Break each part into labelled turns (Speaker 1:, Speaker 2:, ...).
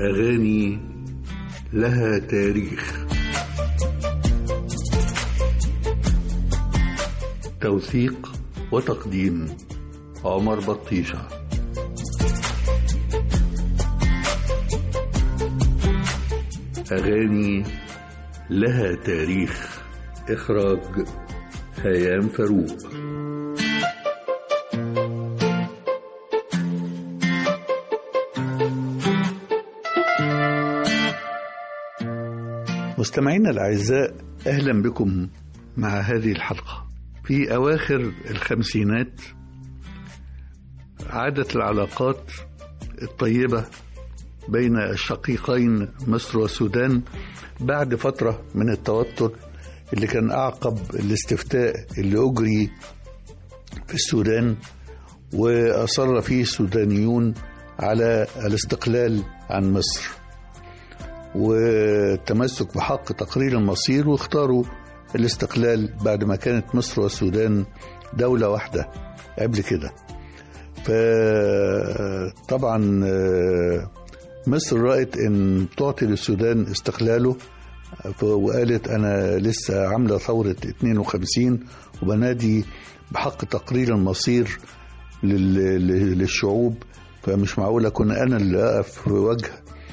Speaker 1: أغاني لها تاريخ توثيق وتقديم عمر بطيشة أغاني لها تاريخ إخراج هيام فاروق مستمعينا الأعزاء أهلا بكم مع هذه الحلقة في أواخر الخمسينات عادت العلاقات الطيبة بين الشقيقين مصر والسودان بعد فترة من التوتر اللي كان أعقب الاستفتاء اللي أجري في السودان وأصر فيه السودانيون على الاستقلال عن مصر والتمسك بحق تقرير المصير واختاروا الاستقلال بعد ما كانت مصر والسودان دولة واحدة قبل كده فطبعا مصر رأت ان تعطي للسودان استقلاله وقالت انا لسه عامله ثوره 52 وبنادي بحق تقرير المصير للشعوب فمش معقول اكون انا اللي اقف في وجه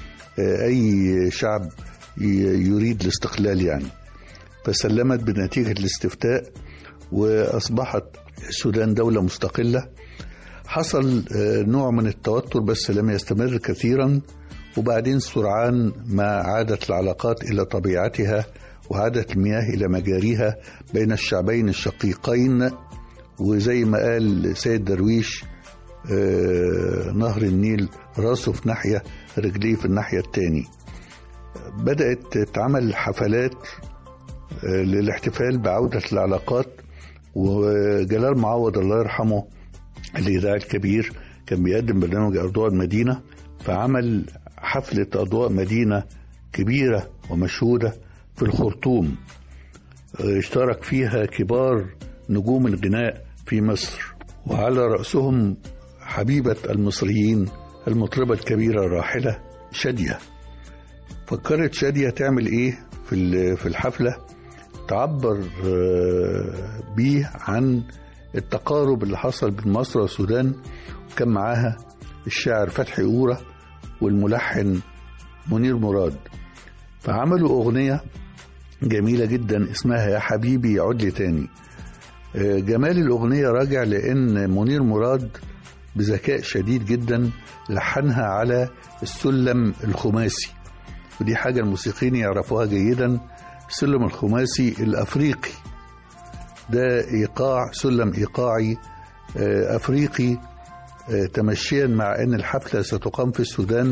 Speaker 1: اي شعب يريد الاستقلال يعني فسلمت بنتيجه الاستفتاء واصبحت السودان دوله مستقله حصل نوع من التوتر بس لم يستمر كثيرا وبعدين سرعان ما عادت العلاقات الى طبيعتها وعادت المياه الى مجاريها بين الشعبين الشقيقين وزي ما قال سيد درويش نهر النيل راسه في ناحيه رجليه في الناحيه التاني بدات تتعمل حفلات للاحتفال بعوده العلاقات وجلال معوض الله يرحمه الاذاعي الكبير كان بيقدم برنامج اضواء المدينه فعمل حفلة أضواء مدينة كبيرة ومشهودة في الخرطوم اشترك فيها كبار نجوم الغناء في مصر وعلى رأسهم حبيبة المصريين المطربة الكبيرة الراحلة شادية فكرت شادية تعمل ايه في في الحفلة تعبر بيه عن التقارب اللي حصل بين مصر والسودان وكان معاها الشاعر فتحي أورا والملحن منير مراد فعملوا أغنية جميلة جدا اسمها يا حبيبي عد لي تاني جمال الأغنية راجع لأن منير مراد بذكاء شديد جدا لحنها على السلم الخماسي ودي حاجة الموسيقيين يعرفوها جيدا السلم الخماسي الأفريقي ده إيقاع سلم إيقاعي أفريقي تمشيا مع ان الحفله ستقام في السودان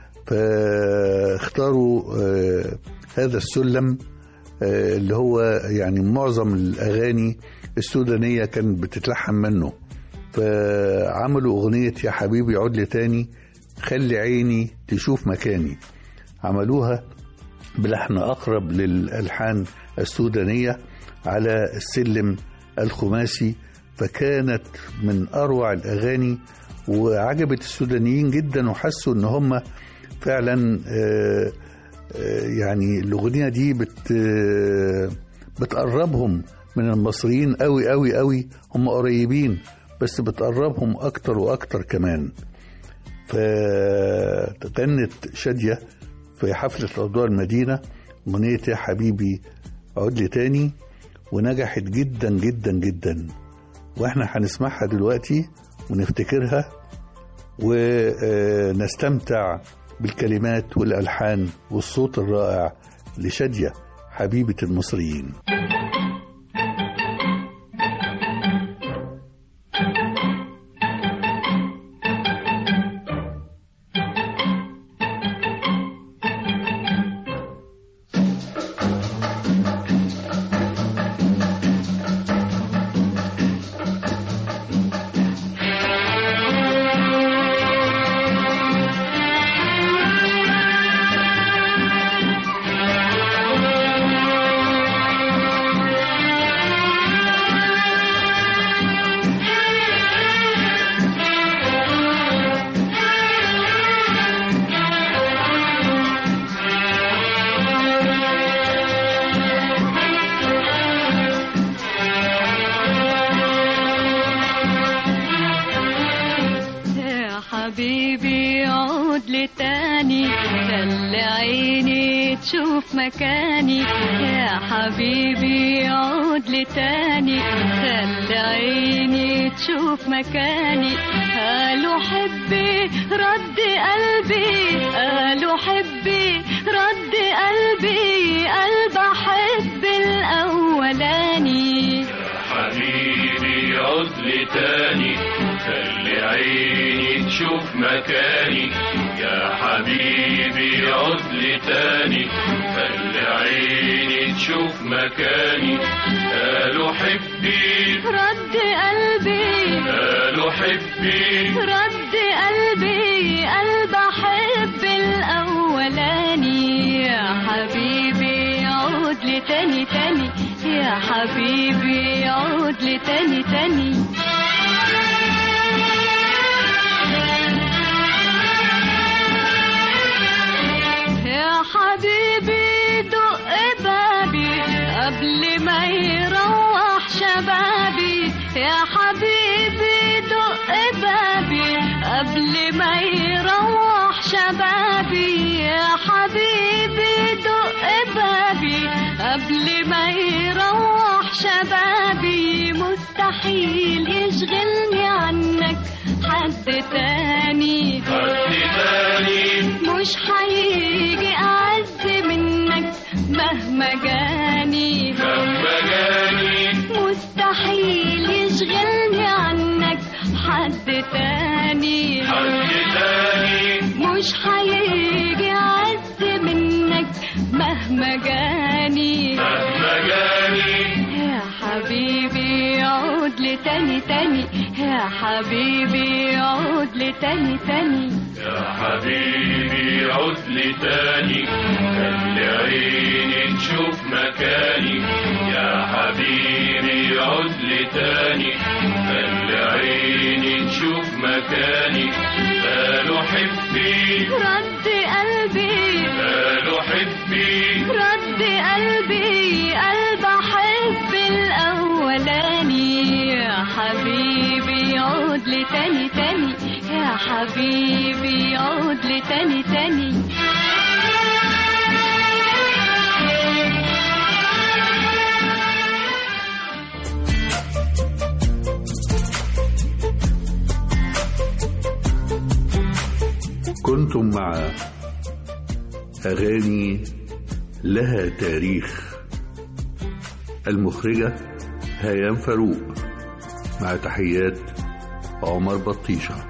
Speaker 1: فاختاروا هذا السلم اللي هو يعني معظم الاغاني السودانيه كانت بتتلحن منه فعملوا اغنيه يا حبيبي عد لي تاني خلي عيني تشوف مكاني عملوها بلحن اقرب للالحان السودانيه على السلم الخماسي فكانت من اروع الاغاني وعجبت السودانيين جدا وحسوا ان هم فعلا يعني الاغنيه دي بت بتقربهم من المصريين قوي قوي قوي هم قريبين بس بتقربهم اكتر واكتر كمان فغنت شاديه في حفله اضواء المدينه اغنيه يا حبيبي عد لي تاني ونجحت جدا جدا جدا واحنا هنسمعها دلوقتي ونفتكرها ونستمتع بالكلمات والالحان والصوت الرائع لشاديه حبيبه المصريين
Speaker 2: يا تاني خلي عيني تشوف مكاني يا حبيبي عود لي تاني خلي عيني تشوف مكاني قالوا حبي رد قلبي قالوا حبي رد قلبي قلب احب الاولاني
Speaker 3: حبيبي عد لي تاني خلي عيني تشوف مكاني يا حبيبي عد لي تاني خلي عيني تشوف مكاني قالوا حبي
Speaker 2: رد قلبي
Speaker 3: قالوا حبي
Speaker 2: رد قلبي قلب احب الاولاني يا حبيبي عود لي تاني تاني يا حبيبي عود لي تاني تاني يا حبيبي دق بابي قبل ما يروح شبابي يا حبيبي دق بابي قبل ما يروح شبابي يا حبيبي دق بابي قبل ما يروح شبابي مستحيل يشغلني عنك حد تاني
Speaker 3: حد تاني
Speaker 2: مش هيجي أعز منك مهما جاني
Speaker 3: مهما جاني
Speaker 2: مستحيل يشغلني عنك حد تاني
Speaker 3: حد تاني
Speaker 2: مش هيجي أعز منك مهما جاني
Speaker 3: مهما جاني
Speaker 2: يا حبيبي عود لي تاني تاني يا حبيبي عود لي تاني تاني
Speaker 3: يا حبيبي عد لي تاني خلي عيني تشوف مكاني يا حبيبي عد لي تاني خلي عيني تشوف مكاني قالوا حبي
Speaker 2: رد قلبي
Speaker 3: قالوا حبي
Speaker 2: رد قلبي قلب احب الاولاني يا حبيبي عود لي تاني تاني يا حبيبي عود لي تاني تاني
Speaker 1: كنتم مع أغاني لها تاريخ المخرجة هيام فاروق مع تحيات عمر بطيشه